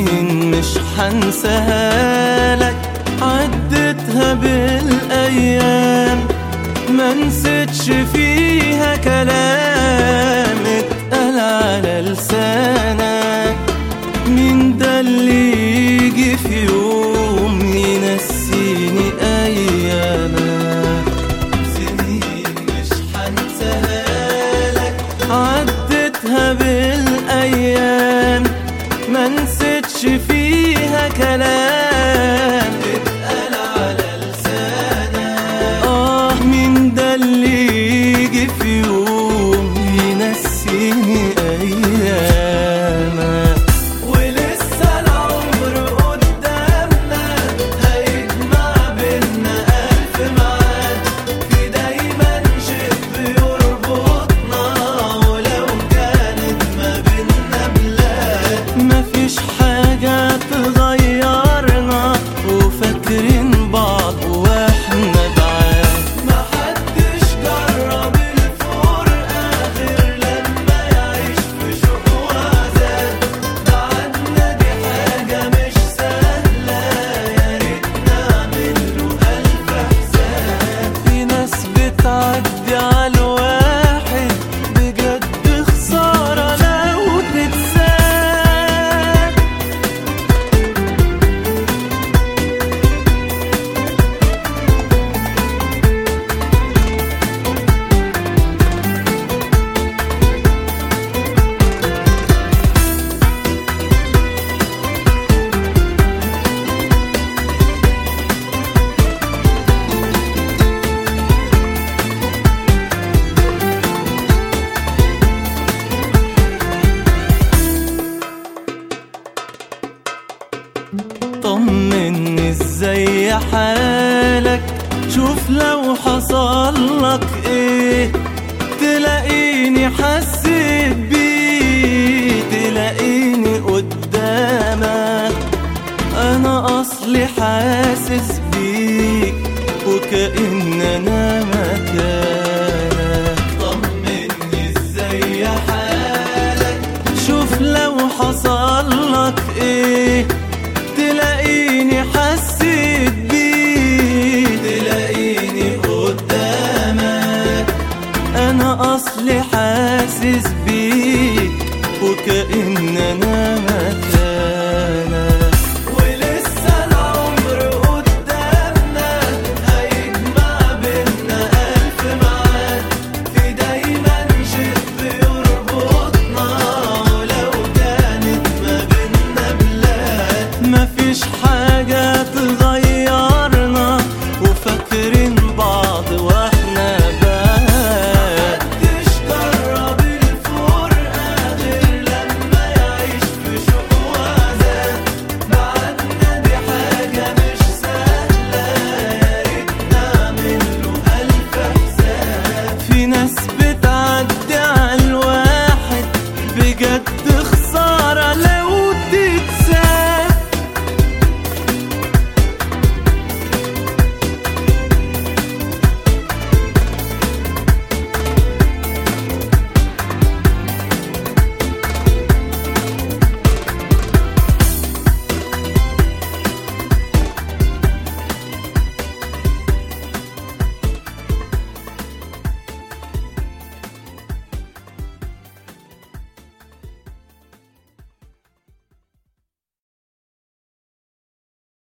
سنين مش حنساها لك عدتها بالايام ما نسيتش فيها كلام اتقال على لسانك مين ده اللي يجي في يوم ينسيني ايامك سنين مش حنساها لك عدتها بالايام ما نسيتش فيها كلام اتقال على لسانك اه مين ده اللي يجي في يوم ينسيني ايامك ولسه العمر قدامنا هيجمع بينا ألف ميعاد في دايما شيء بيربطنا ولو كانت ما بينا بلاد مفيش حاجة تغيرنا وفاكرين بعض واحنا بعاد محدش جرب الفرقة غير لما يعيش في شوق وعذاب بعدنا دي حاجة مش سهلة يا ريت نعمل له ألف حساب في ناس بتعدي على الواحد بجد خسارة لو تتساب طمني ازاي حالك شوف لو حصل لك ايه تلاقيني حسيت بيه تلاقيني قدامك انا اصلي حاسس بيك وكأن انا مكانك طمني ازاي حالك شوف لو حصل لك ايه تلاقيني حسيت بيه تلاقيني قدامك انا اصلي حاسس بيك وكأن انا مكانك ولسه العمر قدامنا هيجمع بينا ألف ميعاد في دايما شيء بيربطنا ولو كانت ما بينا بلاد مفيش حاجة